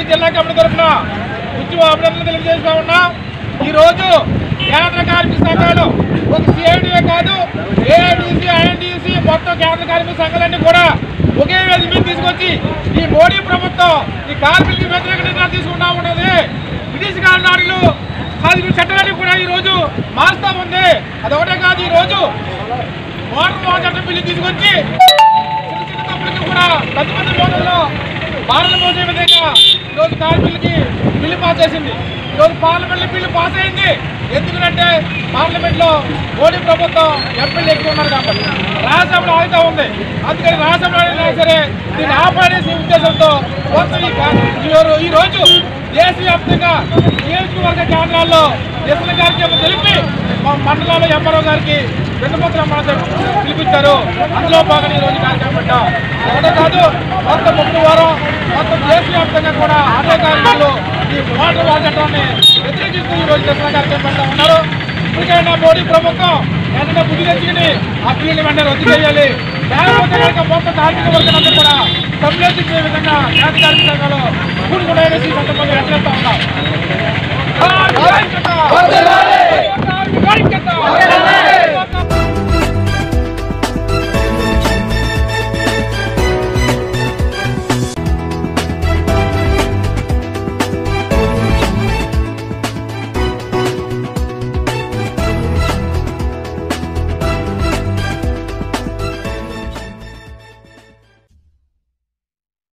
జిల్లా కమిటీ తరఫున ఉద్యమ అభినందనలు తెలియజేస్తా ఉన్నాం ఈ రోజు కేంద్ర కార్మిక సంఘాలు ఒక సిఐడిఏ కాదు ఏఐడిసి ఐఎన్డిసి మొత్తం కేంద్ర కార్మిక సంఘాలన్నీ కూడా ఒకే వేది మీద తీసుకొచ్చి ఈ మోడీ ప్రభుత్వం ఈ కార్మికులకి వ్యతిరేక నిర్ణయాలు తీసుకుంటా ఉన్నది బ్రిటిష్ కాలనాడులు సాధించిన చట్టాలన్నీ కూడా ఈ రోజు మారుస్తా ఉంది అదొకటే కాదు ఈ రోజు మోటార్ వాహన చట్టం బిల్లు తీసుకొచ్చి చిన్న చిన్న తప్పులకి కూడా పెద్ద పెద్ద మోడల్లో భారత మోసే విధంగా ఈరోజు కార్మికులకి బిల్లు పాస్ చేసింది ఈరోజు పార్లమెంట్లో బిల్లు పాస్ అయింది ఎందుకంటే పార్లమెంట్లో మోడీ ప్రభుత్వం ఎంపీలు ఎక్కువ ఉన్నారు కాబట్టి రాజ్యసభలో ఆగుతా ఉంది అందుకని రాజ్యసభలో అయినా సరే దీన్ని ఆపాడేసే ఉద్దేశంతో కొంత ఈ కా- ఈ- ఈ రోజు దేశవ్యాప్తంగా నియోజకవర్గ కేంద్రాల్లో ఎస్ఎల్ గారికి ఏమో తెలిపి మా మండలాల్లో ఎంఆర్ఓ గారికి విన్నపత్రం మనం పిలిపించారు అందులో భాగంగా ఈ రోజు కార్యక్రమం పెట్టాం ఒకటే కాదు మొత్తం ముప్పై వారం మొత్తం దేశవ్యాప్తంగా కూడా ఆటో కార్మికులు ఈ మోటార్ వాహన చట్టాన్ని వ్యతిరేకిస్తూ ఈ రోజు నిరసన కార్యక్రమం పెడతా ఉన్నారు ఇప్పటికైనా మోడీ ప్రభుత్వం వెంటనే బుద్ధి తెచ్చుకుని ఆ బిల్లుని వెంటనే రద్దు చేయాలి లేకపోతే కనుక మొత్తం కార్మిక వర్గాలందరూ కూడా సంరక్షించే విధంగా జాతి కార్మిక సంఘాలు